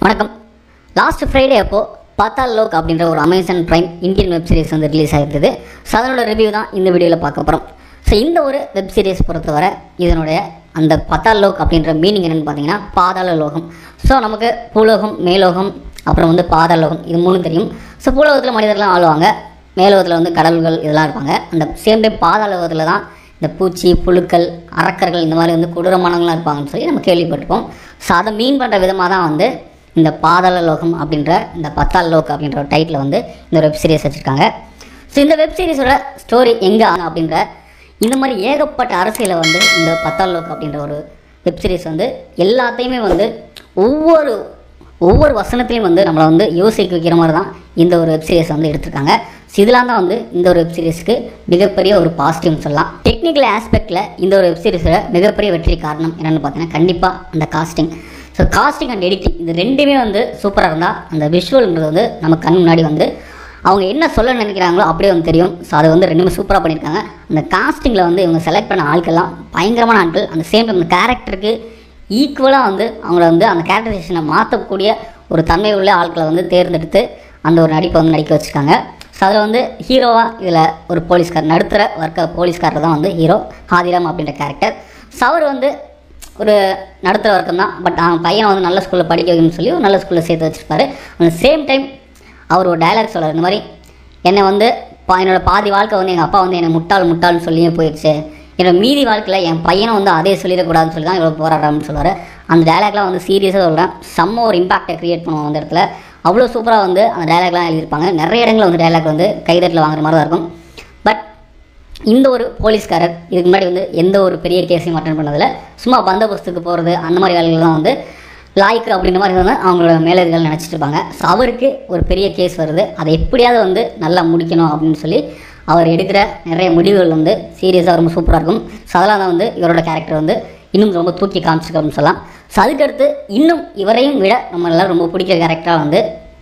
வணக்கம் last Friday அப்போ பாத்தால் லோக் அப்படின்ற ஒரு Amazon Prime Indian web series வந்து ரிலீஸ் ஆகிருந்தது ஸோ அதனோட ரிவ்யூ தான் இந்த வீடியோவில் பார்க்க போகிறோம் ஸோ இந்த ஒரு வெப் சீரிஸ் பொறுத்தவரை இதனுடைய அந்த பத்தால் லோக் அப்படின்ற மீனிங் என்னென்னு பார்த்தீங்கன்னா பாதாள லோகம் ஸோ நமக்கு பூலோகம் மேலோகம் அப்புறம் வந்து பாதாள லோகம் இது மூணும் தெரியும் ஸோ பூலோகத்தில் மனிதர்கள்லாம் ஆளுவாங்க மேலோகத்தில் வந்து கடல்கள் இதெல்லாம் இருப்பாங்க அந்த சேம் டைம் பாதாள லோகத்தில் தான் இந்த பூச்சி புழுக்கள் அரக்கர்கள் இந்த மாதிரி வந்து கொடூரமானவங்களாம் இருப்பாங்கன்னு சொல்லி நம்ம கேள்விப்பட்டிருப்போம் ஸோ அதை மீன் பண்ணுற விதமாக தான் வந்து இந்த பாதாள லோகம் அப்படின்ற இந்த பத்தாள் லோக் அப்படின்ற ஒரு டைட்டில் வந்து இந்த வெப் சீரிஸ் வச்சுருக்காங்க ஸோ இந்த வெப் சீரிஸோட ஸ்டோரி எங்கே அப்படின்ற இந்த மாதிரி ஏகப்பட்ட அரசியலை வந்து இந்த பத்தாள் லோக் அப்படின்ற ஒரு வெப் சீரிஸ் வந்து எல்லாத்தையுமே வந்து ஒவ்வொரு ஒவ்வொரு வசனத்தையும் வந்து நம்மளை வந்து யோசிக்க வைக்கிற மாதிரி தான் இந்த ஒரு வெப் சீரிஸ் வந்து எடுத்திருக்காங்க ஸோ இதெல்லாம் தான் வந்து இந்த ஒரு வெப் சீரிஸ்க்கு மிகப்பெரிய ஒரு பாசிட்டிவ்னு சொல்லலாம் டெக்னிக்கல் ஆஸ்பெக்டில் இந்த ஒரு வெப் சீரிஸோட மிகப்பெரிய வெற்றி காரணம் என்னென்னு பார்த்தீங்கன்னா கண்டிப்பாக அந்த casting so casting and editing இது ரெண்டுமே வந்து சூப்பராக இருந்தால் அந்த விஷுவல்ன்றது வந்து நம்ம கண் முன்னாடி வந்து அவங்க என்ன சொல்ல நினைக்கிறாங்களோ அப்படியே வந்து தெரியும் ஸோ அதை வந்து ரெண்டுமே சூப்பராக பண்ணியிருக்காங்க அந்த காஸ்டிங்கில் வந்து இவங்க செலக்ட் பண்ண ஆட்கள்லாம் பயங்கரமான ஆட்கள் அந்த சேம் டைம் அந்த கேரக்டருக்கு ஈக்குவலாக வந்து அவங்கள வந்து அந்த கேரக்டரைசேஷனை மாற்றக்கூடிய ஒரு தன்மை உள்ள ஆட்களை வந்து தேர்ந்தெடுத்து அந்த ஒரு நடிப்பை வந்து நடிக்க வச்சுருக்காங்க ஸோ அதில் வந்து ஹீரோவாக இதில் ஒரு போலீஸ்கார் நடுத்தர வர்க்க போலீஸ்காரர் தான் வந்து ஹீரோ ஹாதிராம் அப்படின்ற கேரக்டர் ஸோ அவர் வந்து ஒரு நடுத்தர வர்க்கம் தான் பட் அவன் பையனை வந்து நல்ல ஸ்கூலில் படிக்க வைக்கணும்னு சொல்லி ஒரு நல்ல ஸ்கூலில் சேர்த்து வச்சிருப்பாரு அந்த சேம் டைம் அவர் ஒரு டயலாக் சொல்கிறார் இந்த மாதிரி என்னை வந்து பா என்னோட பாதி வாழ்க்கை வந்து எங்கள் அப்பா வந்து என்னை முட்டாள் முட்டாள்னு சொல்லியே போயிடுச்சு என்னோட மீதி வாழ்க்கையில் என் பையனை வந்து அதே சொல்லிடக்கூடாதுன்னு சொல்லி தான் இவ்வளோ போராடுறான்னு சொல்லுவார் அந்த டயலாக்லாம் வந்து சீரியஸாக சொல்கிறேன் செம்ம ஒரு இம்பாக்டை க்ரியேட் பண்ணுவோம் அந்த இடத்துல அவ்வளோ சூப்பராக வந்து அந்த டயலாக்லாம் எழுதியிருப்பாங்க நிறைய இடங்களில் வந்து டயலாக் வந்து கைதட்டில் வாங்குற மாதிரி தான் இருக்கும் பட் இந்த ஒரு போலீஸ்காரர் இதுக்கு முன்னாடி வந்து எந்த ஒரு பெரிய கேஸையும் அட்டன் பண்ணதில்ல சும்மா பந்தோபஸ்துக்கு போகிறது அந்த மாதிரி வேலைகள்லாம் வந்து லாய்க்கு அப்படின்ற மாதிரி வந்து அவங்களோட மேலதிகள் நினச்சிட்டு இருப்பாங்க ஸோ அவருக்கு ஒரு பெரிய கேஸ் வருது அதை எப்படியாவது வந்து நல்லா முடிக்கணும் அப்படின்னு சொல்லி அவர் எடுக்கிற நிறைய முடிவுகள் வந்து சீரியஸாக ரொம்ப சூப்பராக இருக்கும் ஸோ அதெல்லாம் தான் வந்து இவரோட கேரக்டர் வந்து இன்னும் ரொம்ப தூக்கி காமிச்சிருக்கோம்னு சொல்லலாம் ஸோ அதுக்கடுத்து இன்னும் இவரையும் விட நம்ம எல்லாம் ரொம்ப பிடிக்கிற கேரக்டராக வந்து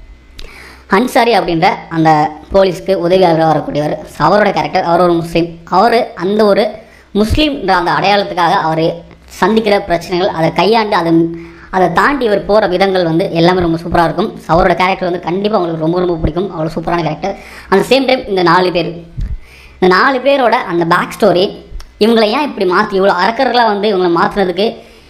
அன்சாரி அப்படின்ற அந்த போலீஸ்க்கு உதவியாளராக வரக்கூடியவர் ஸோ அவரோட கேரக்டர் அவர் ஒரு முஸ்லீம் அவர் அந்த ஒரு முஸ்லீம்ன்ற அந்த அடையாளத்துக்காக அவர் சந்திக்கிற பிரச்சனைகள் அதை கையாண்டு அதை அதை தாண்டி இவர் போகிற விதங்கள் வந்து எல்லாமே ரொம்ப சூப்பராக இருக்கும் ஸோ அவரோட கேரக்டர் வந்து கண்டிப்பாக உங்களுக்கு ரொம்ப ரொம்ப பிடிக்கும் அவ்வளோ சூப்பரான கேரக்டர் அந்த சேம் டைம் இந்த நாலு பேர் இந்த நாலு பேரோட அந்த பேக் ஸ்டோரி இவங்களை ஏன் இப்படி மாற்றி இவ்வளோ அரக்கர்களாக வந்து இவங்களை மாற்றினதுக்கு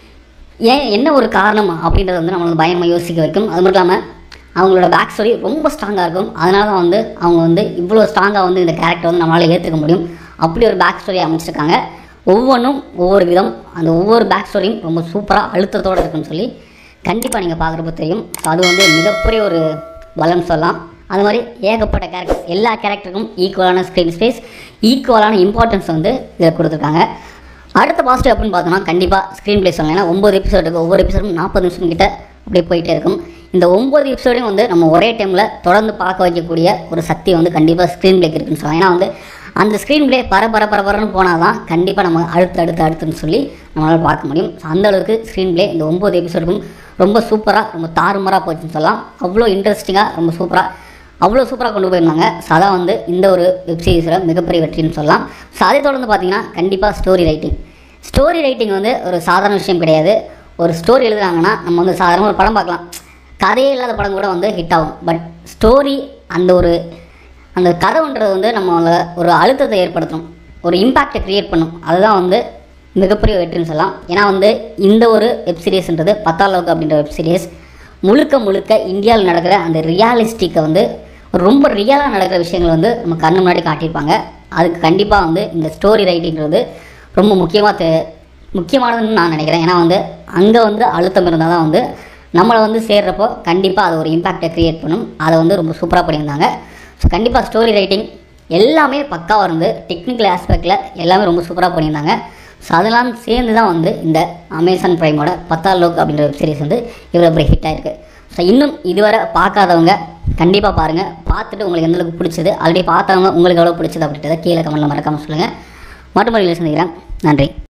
ஏன் என்ன ஒரு காரணம் அப்படின்றத வந்து நம்மளுக்கு பயமாக யோசிக்க வைக்கும் அது மட்டும் இல்லாமல் அவங்களோட பேக் ஸ்டோரி ரொம்ப ஸ்ட்ராங்காக இருக்கும் அதனால தான் வந்து அவங்க வந்து இவ்வளோ ஸ்ட்ராங்காக வந்து இந்த கேரக்டர் வந்து நம்மளால் ஏற்றுக்க முடியும் அப்படி ஒரு பேக் ஸ்டோரி அமைச்சிருக்காங்க ஒவ்வொன்றும் ஒவ்வொரு விதம் அந்த ஒவ்வொரு பேக் ஸ்டோரியும் ரொம்ப சூப்பராக அழுத்தத்தோடு இருக்குன்னு சொல்லி கண்டிப்பாக நீங்கள் பார்க்குறப்ப தெரியும் ஸோ அது வந்து மிகப்பெரிய ஒரு பலம் சொல்லலாம் அது மாதிரி ஏகப்பட்ட கேரக்டர் எல்லா கேரக்டருக்கும் ஈக்குவலான ஸ்க்ரீன் ஸ்பேஸ் ஈக்குவலான இம்பார்ட்டன்ஸ் வந்து இதில் கொடுத்துருக்காங்க அடுத்த பாசிட்டிவ் அப்படின்னு பார்த்தோம்னா கண்டிப்பாக ஸ்க்ரீன் ப்ளே சொல்லலாம் ஏன்னா ஒம்பது எபிசோட் இருக்குது ஒவ்வொரு எபிசோடும் நாற்பது நிமிஷம் கிட்ட அப்படியே போயிட்டே இருக்கும் இந்த ஒம்பது எபிசோடையும் வந்து நம்ம ஒரே டைமில் தொடர்ந்து பார்க்க வைக்கக்கூடிய ஒரு சக்தி வந்து கண்டிப்பாக ஸ்க்ரீன் பிளேக்கு இருக்குன்னு சொல்லலாம் ஏன்னா வந்து அந்த ஸ்க்ரீன் பிளே பர பர பரபரன்னு போனால் தான் கண்டிப்பாக நம்ம அடுத்து அடுத்து அடுத்துன்னு சொல்லி நம்மளால் பார்க்க முடியும் ஸோ அந்த அளவுக்கு ஸ்க்ரீன் பிளே இந்த ஒம்பது எபிசோடுக்கும் ரொம்ப சூப்பராக ரொம்ப தாறுமாறாக போச்சுன்னு சொல்லலாம் அவ்வளோ இன்ட்ரெஸ்டிங்காக ரொம்ப சூப்பராக அவ்வளோ சூப்பராக கொண்டு போயிருந்தாங்க ஸோ அதான் வந்து இந்த ஒரு வெப் சீரிஸில் மிகப்பெரிய வெற்றின்னு சொல்லலாம் ஸோ அதை தொடர்ந்து பார்த்தீங்கன்னா கண்டிப்பாக ஸ்டோரி ரைட்டிங் ஸ்டோரி ரைட்டிங் வந்து ஒரு சாதாரண விஷயம் கிடையாது ஒரு ஸ்டோரி எழுதுறாங்கன்னா நம்ம வந்து சாதாரண ஒரு படம் பார்க்கலாம் கதையே இல்லாத படம் கூட வந்து ஹிட் ஆகும் பட் ஸ்டோரி அந்த ஒரு அந்த கதைன்றது வந்து நம்ம ஒரு அழுத்தத்தை ஏற்படுத்தணும் ஒரு இம்பேக்டை க்ரியேட் பண்ணும் அதுதான் வந்து மிகப்பெரிய வெற்றின்னு சொல்லலாம் ஏன்னா வந்து இந்த ஒரு வெப் சீரிஸ்ன்றது பத்தாளவுக்கு அப்படின்ற வெப் சீரிஸ் முழுக்க முழுக்க இந்தியாவில் நடக்கிற அந்த ரியாலிஸ்டிக்கை வந்து ரொம்ப ரியலாக நடக்கிற விஷயங்கள் வந்து நம்ம கண்ணு முன்னாடி காட்டியிருப்பாங்க அதுக்கு கண்டிப்பாக வந்து இந்த ஸ்டோரி ரைட்டிங்கிறது ரொம்ப முக்கியமாக தே முக்கியமானதுன்னு நான் நினைக்கிறேன் ஏன்னா வந்து அங்கே வந்து அழுத்தம் இருந்தால் தான் வந்து நம்மளை வந்து சேர்றப்போ கண்டிப்பாக அது ஒரு இம்பேக்டை க்ரியேட் பண்ணும் அதை வந்து ரொம்ப சூப்பராக பண்ணியிருந்தாங்க ஸோ கண்டிப்பாக ஸ்டோரி ரைட்டிங் எல்லாமே பக்காவாக இருந்து டெக்னிக்கல் ஆஸ்பெக்டில் எல்லாமே ரொம்ப சூப்பராக பண்ணியிருந்தாங்க ஸோ அதெல்லாம் சேர்ந்து தான் வந்து இந்த அமேசான் ப்ரைமோட பத்தாள் லோக் அப்படின்ற வெப் சீரிஸ் வந்து இவ்வளோ பெரிய ஹிட் ஆயிருக்கு ஸோ இன்னும் இதுவரை பார்க்காதவங்க கண்டிப்பாக பாருங்கள் பார்த்துட்டு உங்களுக்கு எந்த அளவுக்கு பிடிச்சது ஆல்ரெடி பார்த்தவங்க உங்களுக்கு எவ்வளோ பிடிச்சது அப்படின்றத கீழே கமெண்ட்டில் மறக்காமல் சொல்லுங்கள் மறுபடியும் சந்திக்கிறேன் நன்றி